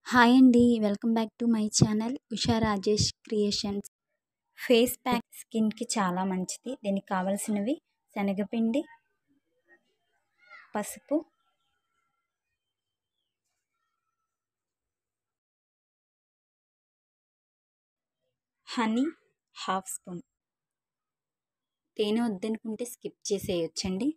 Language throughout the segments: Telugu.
హాయ్ అండి welcome back to my channel Usha Rajesh creations face pack స్కిన్కి చాలా మంచిది దీనికి కావాల్సినవి శనగపిండి పసుపు హనీ హాఫ్ స్పూన్ తేనె వద్దనుకుంటే స్కిప్ చేసేయొచ్చండి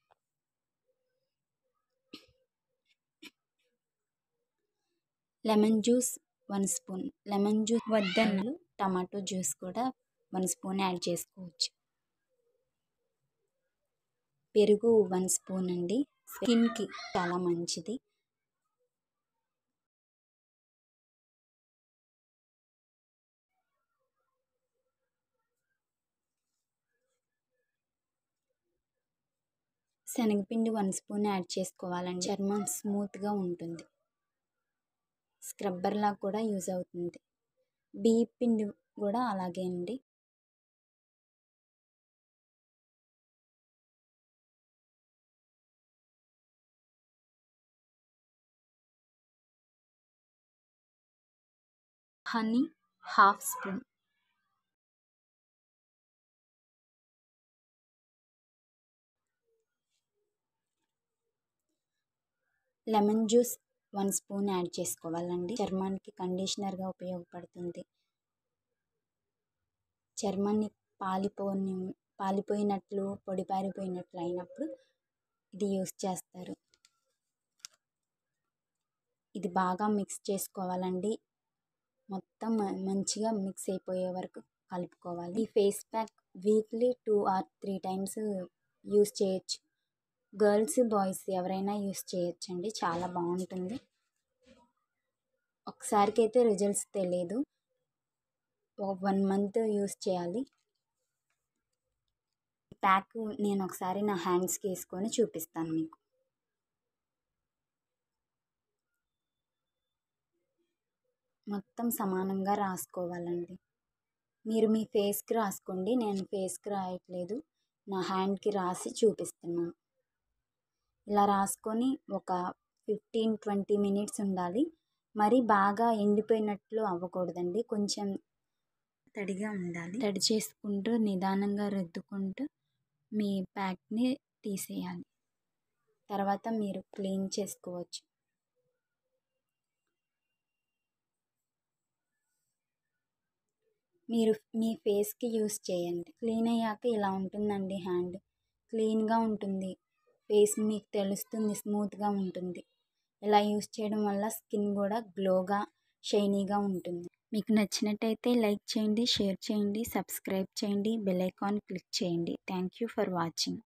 lemon juice one spoon lemon juice వద్దన్నలు టమాటో జ్యూస్ కూడా వన్ స్పూన్ యాడ్ చేసుకోవచ్చు పెరుగు వన్ స్పూన్ అండి స్కిన్కి చాలా మంచిది శనగపిండి వన్ స్పూన్ యాడ్ చేసుకోవాలండి చర్మం స్మూత్గా ఉంటుంది స్క్రబ్బర్లా కూడా యూజ్ అవుతుంది బియ్య పిండి కూడా అలాగే అండి honey half spoon lemon juice one spoon add చేసుకోవాలండి చర్మానికి కండిషనర్గా ఉపయోగపడుతుంది చర్మాన్ని పాలిపోని పాలిపోయినట్లు పొడిపారిపోయినట్లు అయినప్పుడు ఇది యూస్ చేస్తారు ఇది బాగా మిక్స్ చేసుకోవాలండి మొత్తం మంచిగా మిక్స్ అయిపోయే వరకు కలుపుకోవాలి ఈ face pack weekly two or three times use చేయొచ్చు గర్ల్స్ బాయ్స్ ఎవరైనా యూస్ చేయొచ్చండి చాలా బాగుంటుంది ఒకసారికి అయితే రిజల్ట్స్ తెలియదు వన్ మంత్ యూస్ చేయాలి ప్యాక్ నేను ఒకసారి నా హ్యాండ్స్కి వేసుకొని చూపిస్తాను మీకు మొత్తం సమానంగా రాసుకోవాలండి మీరు మీ ఫేస్కి రాసుకోండి నేను ఫేస్కి రాయట్లేదు నా హ్యాండ్కి రాసి చూపిస్తున్నాను ఇలా రాసుకొని ఒక ఫిఫ్టీన్ ట్వంటీ మినిట్స్ ఉండాలి మరి బాగా ఎండిపోయినట్లు అవ్వకూడదండి కొంచెం తడిగా ఉండాలి తడి చేసుకుంటూ నిదానంగా రుద్దుకుంటూ మీ ప్యాక్ని తీసేయాలి తర్వాత మీరు క్లీన్ చేసుకోవచ్చు మీరు మీ ఫేస్కి యూస్ చేయండి క్లీన్ అయ్యాక ఇలా ఉంటుందండి హ్యాండ్ క్లీన్గా ఉంటుంది ఫేస్ మీకు తెలుస్తుంది స్మూత్గా ఉంటుంది ఇలా యూస్ చేయడం వల్ల స్కిన్ కూడా గ్లోగా షైనీగా ఉంటుంది మీకు నచ్చినట్టయితే లైక్ చేయండి షేర్ చేయండి సబ్స్క్రైబ్ చేయండి బెల్ ఐకాన్ క్లిక్ చేయండి థ్యాంక్ యూ ఫర్ వాచింగ్